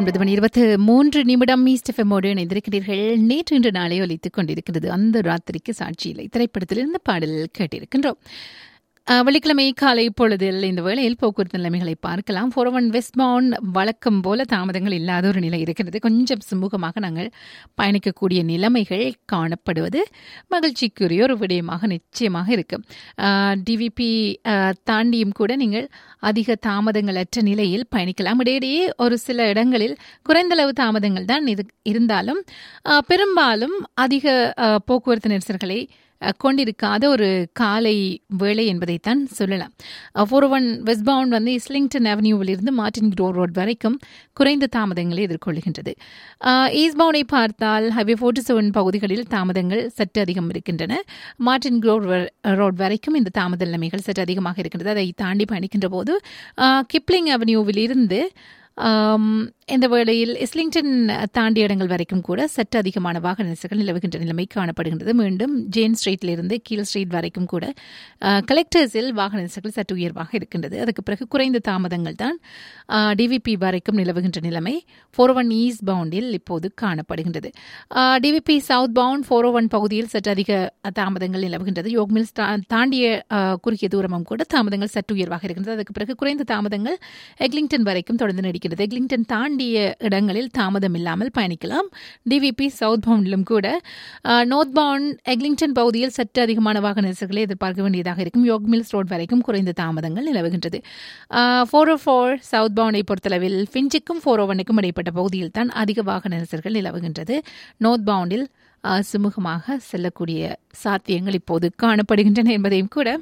ஒன்பது மணி இருபத்து மூன்று நிமிடம் ஈஸ்ட் எஃப்எம்மோடு இணைந்திருக்கிறீர்கள் நேற்று இன்று நாளை ஒலித்துக் கொண்டிருக்கிறது அந்த ராத்திரிக்கு சாட்சியில்லை திரைப்படத்திலிருந்து பாடல் கேட்டிருக்கின்றோம் அஹ், வெள்ளிக்கிழமை காலை பொழுதில் இந்த வேளையில் போக்குவரத்து நிலைமைகளை பார்க்கலாம் ஃபோர் ஒன் வெஸ்ட் பவுண்ட் வழக்கம் போல தாமதங்கள் இல்லாத ஒரு நிலை இருக்கிறது கொஞ்சம் சுமூகமாக நாங்கள் பயணிக்கக்கூடிய நிலைமைகள் காணப்படுவது மகிழ்ச்சிக்குரிய ஒரு விடயமாக நிச்சயமாக இருக்கும் டிவிபி தாண்டியும் கூட நீங்கள் அதிக தாமதங்களற்ற நிலையில் பயணிக்கலாம் இடையிடையே ஒரு சில இடங்களில் குறைந்தளவு தாமதங்கள் தான் இது இருந்தாலும் அஹ், பெரும்பாலும் அதிக அஹ், போக்குவரத்து நெரிசல்களை அஹ், கொண்டிருக்காத ஒரு காலை வேளை என்பதைத்தான் சொல்லலாம் ஃபோர் ஒன் வெஸ்ட் பவுண்ட் வந்து இஸ்லிங்டன் அவென்யூவிலிருந்து மார்டின் க்ரோ ரோட் வரைக்கும் குறைந்த தாமதங்களை எதிர்கொள்கின்றது ஈஸ்ட் பவுண்டை பார்த்தால் ஹைவே ஃபோர்ட்டி செவன் பகுதிகளில் தாமதங்கள் சற்று அதிகம் இருக்கின்றன மார்டின் க்ரோ ரோட் வரைக்கும் இந்த தாமத நிலைமைகள் சற்று அதிகமாக இருக்கின்றது அதை தாண்டி பயணிக்கின்ற போது அஹ், கிப்ளிங் அவென்யூவில் இருந்து ஆம், இந்த வேளையில் இஸ்லிங்டன் தாண்டிய இடங்கள் வரைக்கும் கூட சற்று அதிகமான வாகன நெரிசல்கள் நிலவுகின்ற நிலைமை காணப்படுகின்றது மீண்டும் ஜேன் ஸ்ட்ரீட்டிலிருந்து கீழ் ஸ்ட்ரீட் வரைக்கும் கூட கலெக்டர்ஸில் வாகன நெரிசல்கள் சற்று உயர்வாக இருக்கின்றது அதுக்கு பிறகு குறைந்த தாமதங்கள் தான் டிவிபி வரைக்கும் நிலவுகின்ற நிலைமை ஃபோர் ஒன் ஈஸ்ட் பவுண்டில் இப்போது காணப்படுகின்றது DVP southbound four one பகுதியில் சற்று அதிக தாமதங்கள் நிலவுகின்றது யோக் மில்ஸ் தா- தாண்டிய ஆஹ், குறுகிய தூரமும் கூட தாமதங்கள் சற்று உயர்வாக இருக்கின்றது அதுக்கு பிறகு குறைந்த தாமதங்கள் எக்லிங்டன் வரைக்கும் தொடர்ந்து நீடிக்கிறது எக்லிங்டன் தாண்டிய இடங்களில் தாமதம் இல்லாமல் பயணிக்கலாம் டிவிபி சவுத் பவுண்டிலும் கூட ஆஹ், நார்த் பவுண்ட் எக்லிங்டன் பகுதியில் சற்று அதிகமான வாகன நெரிசல்களை எதிர்பார்க்க வேண்டியதாக இருக்கும் யோக் மில்ஸ் ரோட் வரைக்கும் குறைந்த தாமதங்கள் நிலவுகின்றது ஃபோர் ஓ ஃபோர் சவுத் பவுண்டை பொறுத்தளவில் ஃபிஞ்சுக்கும் ஃபோர் ஓ ஒனுக்கும் இடைப்பட்ட பகுதியில் தான் அதிக வாகன நெரிசல்கள் நிலவுகின்றது நார்த் பவுண்டில் ஆஹ், சுமூகமாக செல்லக்கூடிய சாத்தியங்கள் இப்போது காணப்படுகின்றன என்பதையும் கூட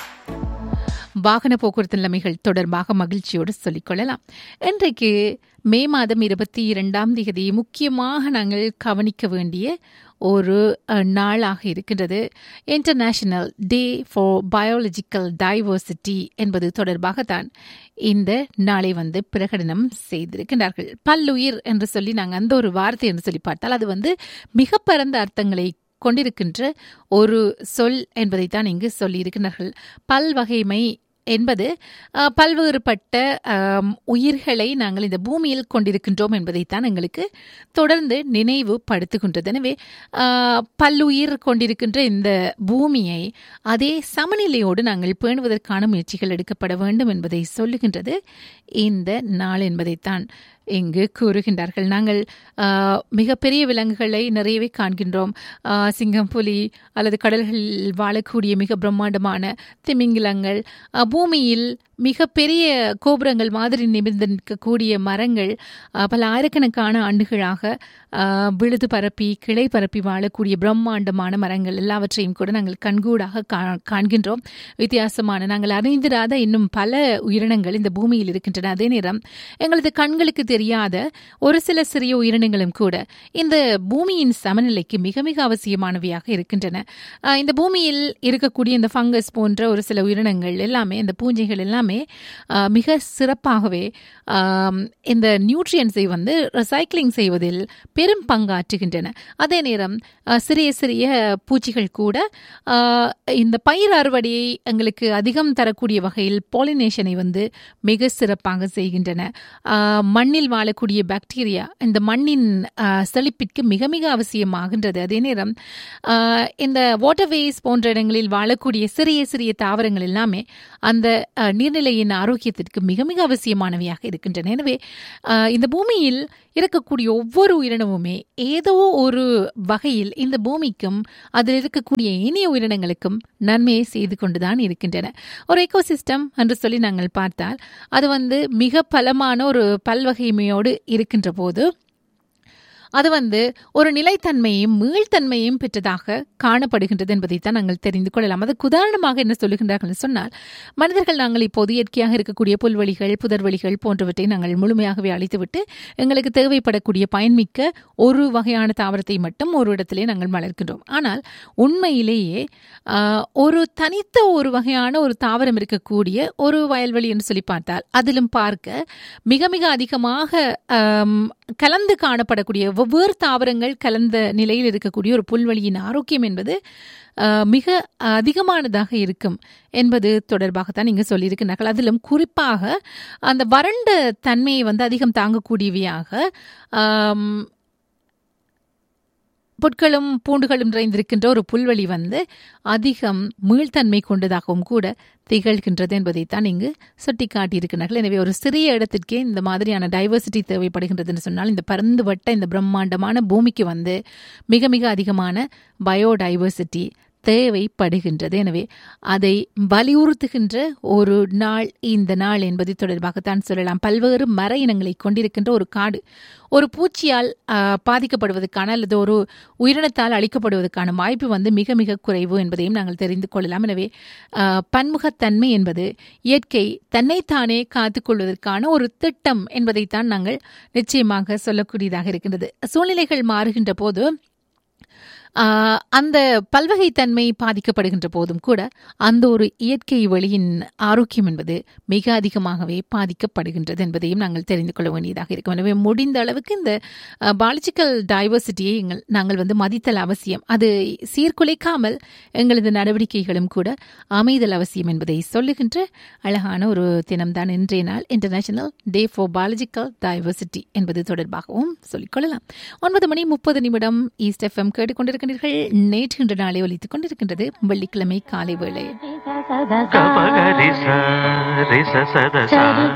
வாகன போக்குவரத்து நிலைமைகள் தொடர்பாக மகிழ்ச்சியோடு சொல்லிக்கொள்ளலாம் இன்றைக்கு மே மாதம் இருபத்தி இரண்டாம் தேதி முக்கியமாக நாங்கள் கவனிக்க வேண்டிய ஒரு அஹ், நாளாக இருக்கின்றது international day for biological diversity என்பது தொடர்பாகத்தான் இந்த நாளை வந்து பிரகடனம் செய்திருக்கின்றார்கள் பல்லுயிர் என்று சொல்லி நாங்கள் அந்த ஒரு வார்த்தை என்று சொல்லி பார்த்தால் அது வந்து மிக பரந்த அர்த்தங்களை கொண்டிருக்கின்ற ஒரு சொல் என்பதைத்தான் இங்கு சொல்லியிருக்கிறார்கள் பல்வகைமை என்பது அஹ், பல்வேறுபட்ட ஆம், உயிர்களை நாங்கள் இந்த பூமியில் கொண்டிருக்கின்றோம் என்பதைத்தான் எங்களுக்கு தொடர்ந்து நினைவுபடுத்துகின்றது எனவே அஹ், பல்லுயிர் கொண்டிருக்கின்ற இந்த பூமியை அதே சமநிலையோடு நாங்கள் பேணுவதற்கான முயற்சிகள் எடுக்கப்பட வேண்டும் என்பதை சொல்லுகின்றது இந்த நாள் என்பதைத்தான் இங்கு கூறுகின்றார்கள் நாங்கள் ஆஹ், மிகப்பெரிய விலங்குகளை நிறையவே காண்கின்றோம் ஆஹ், சிங்கம் புலி அல்லது கடல்களில் வாழக்கூடிய மிக பிரம்மாண்டமான திமிங்கிலங்கள் ஆஹ், பூமியில் மிகப்பெரிய கோபுரங்கள் மாதிரி நிமிர்ந்து நிற்கக்கூடிய மரங்கள் ஆஹ், பல ஆயிரக்கணக்கான ஆண்டுகளாக ஆஹ், விழுது பரப்பி கிளை பரப்பி வாழக்கூடிய பிரம்மாண்டமான மரங்கள் எல்லாவற்றையும் கூட நாங்கள் கண்கூடாக கா- காண்கின்றோம் வித்தியாசமான நாங்கள் அறிந்திராத இன்னும் பல உயிரினங்கள் இந்த பூமியில் இருக்கின்றன அதே நேரம் எங்களது கண்களுக்கு தெரியாத ஒரு சில சிறிய உயிரினங்களும் கூட இந்த பூமியின் சமநிலைக்கு மிக மிக அவசியமானவையாக இருக்கின்றன ஆஹ் இந்த பூமியில் இருக்கக்கூடிய இந்த ஃபங்கஸ் போன்ற ஒரு சில உயிரினங்கள் எல்லாமே இந்த பூஞ்சைகள் எல்லாமே ஆஹ் மிக சிறப்பாகவே ஆம், இந்த நியூட்ரியன்ஸை வந்து ரிசைக்ளிங் செய்வதில் பெரும் பங்காற்றுகின்றன அதே நேரம் ஆஹ் சிறிய சிறிய பூச்சிகள் கூட ஆஹ் இந்த பயிர் அறுவடையை எங்களுக்கு அதிகம் தரக்கூடிய வகையில் பாலினேஷனை வந்து மிக சிறப்பாக செய்கின்றன ஆஹ் மண்ணில் வாழக்கூடிய பாக்டீரியா இந்த மண்ணின் ஆஹ் செழிப்பிற்கு மிக மிக அவசியமாகின்றது அதே நேரம் ஆஹ் இந்த வாட்டர்வேஸ் போன்ற இடங்களில் வாழக்கூடிய சிறிய சிறிய தாவரங்கள் எல்லாமே அந்த ஆஹ் நீர்நிலையின் ஆரோக்கியத்திற்கு மிக மிக அவசியமானவையாக இருக்கின்றன எனவே ஆஹ் இந்த பூமியில் இருக்கக்கூடிய ஒவ்வொரு உயிரினமுமே ஏதோ ஒரு வகையில் இந்த பூமிக்கும் அதில் இருக்கக்கூடிய இனிய உயிரினங்களுக்கும் நன்மையை செய்து கொண்டுதான் இருக்கின்றன ஒரு எக்கோசிஸ்டம் என்று சொல்லி நாங்கள் பார்த்தால் அது வந்து மிக பலமான ஒரு பல்வகைமையோடு இருக்கின்ற போது அது வந்து ஒரு நிலைத்தன்மையும் மீள்தன்மையும் பெற்றதாக காணப்படுகின்றது என்பதைத்தான் நாங்கள் தெரிந்து கொள்ளலாம் அதுக்கு உதாரணமாக என்ன சொல்லுகின்றார்கள் என்று சொன்னால் மனிதர்கள் நாங்கள் இப்போது இயற்கையாக இருக்கக்கூடிய புல்வெளிகள் புதர்வெளிகள் போன்றவற்றை நாங்கள் முழுமையாகவே அழித்துவிட்டு எங்களுக்கு தேவைப்படக்கூடிய பயன்மிக்க ஒரு வகையான தாவரத்தை மட்டும் ஒரு இடத்திலே நாங்கள் வளர்க்கின்றோம் ஆனால் உண்மையிலேயே ஆஹ், ஒரு தனித்த ஒரு வகையான ஒரு தாவரம் இருக்கக்கூடிய ஒரு வயல்வெளி என்று சொல்லி பார்த்தால் அதிலும் பார்க்க மிக மிக அதிகமாக ஆம், கலந்து காணப்படக்கூடிய வெவ்வேறு தாவரங்கள் கலந்த நிலையில் இருக்கக்கூடிய ஒரு புல்வெளியின் ஆரோக்கியம் என்பது அஹ், மிக அதிகமானதாக இருக்கும் என்பது தொடர்பாகத்தான் நீங்கள் சொல்லியிருக்கிறார்கள் அதிலும் குறிப்பாக அந்த வறண்ட தன்மையை வந்து அதிகம் தாங்கக்கூடியவையாக ஆம், புட்களும் பூண்டுகளும் நிறைந்திருக்கின்ற ஒரு புல்வெளி வந்து அதிகம் மீள்தன்மை கொண்டதாகவும் கூட திகழ்கின்றது என்பதைத்தான் இங்கு சுட்டிக்காட்டியிருக்கிறார்கள் எனவே ஒரு சிறிய இடத்திற்கே இந்த மாதிரியான டைவர்சிட்டி தேவைப்படுகின்றதுன்னு சொன்னால் இந்த பரந்து வட்ட இந்த பிரம்மாண்டமான பூமிக்கு வந்து மிக மிக அதிகமான பயோடைவர்சிட்டி தேவைப்படுகின்றது எனவே அதை வலியுறுத்துகின்ற ஒரு நாள் இந்த நாள் என்பது தொடர்பாகத்தான் சொல்லலாம் பல்வேறு மர இனங்களை கொண்டிருக்கின்ற ஒரு காடு ஒரு பூச்சியால் ஆ, பாதிக்கப்படுவதற்கான அல்லது ஒரு உயிரினத்தால் அழிக்கப்படுவதற்கான வாய்ப்பு வந்து மிக மிக குறைவு என்பதையும் நாங்கள் தெரிந்து கொள்ளலாம் எனவே ஆ, பன்முகத்தன்மை என்பது இயற்கை தன்னைத்தானே காத்துக்கொள்வதற்கான ஒரு திட்டம் என்பதைத்தான் நாங்கள் நிச்சயமாக சொல்லக்கூடியதாக இருக்கின்றது சூழ்நிலைகள் மாறுகின்ற போது ஆஹ், அந்த பல்வகைத்தன்மை பாதிக்கப்படுகின்ற போதும் கூட அந்த ஒரு இயற்கை வழியின் ஆரோக்கியம் என்பது மிக அதிகமாகவே பாதிக்கப்படுகின்றது என்பதையும் நாங்கள் தெரிந்து கொள்ள வேண்டியதாக இருக்கும் எனவே முடிந்த அளவுக்கு இந்த பாலஜிக்கல் டைவர்சிட்டியை எங்கள் நாங்கள் வந்து மதித்தல் அவசியம் அது சீர்குலைக்காமல் எங்களது நடவடிக்கைகளும் கூட அமைதல் அவசியம் என்பதை சொல்லுகின்ற அழகான ஒரு தினம்தான் இன்றைய நாள் international day for biological diversity என்பது தொடர்பாகவும் சொல்லிக்கொள்ளலாம் ஒன்பது மணி முப்பது நிமிடம் ஈஸ்ட் எஃப்எம் கேட்டுக்கொண்டிருக்கின்றீர்கள் நேற்று இன்று நாளை ஒலித்துக் கொண்டிருக்கின்றது வெள்ளிக்கிழமை காலை வேளை கபகரி ச ரி ச ச த ச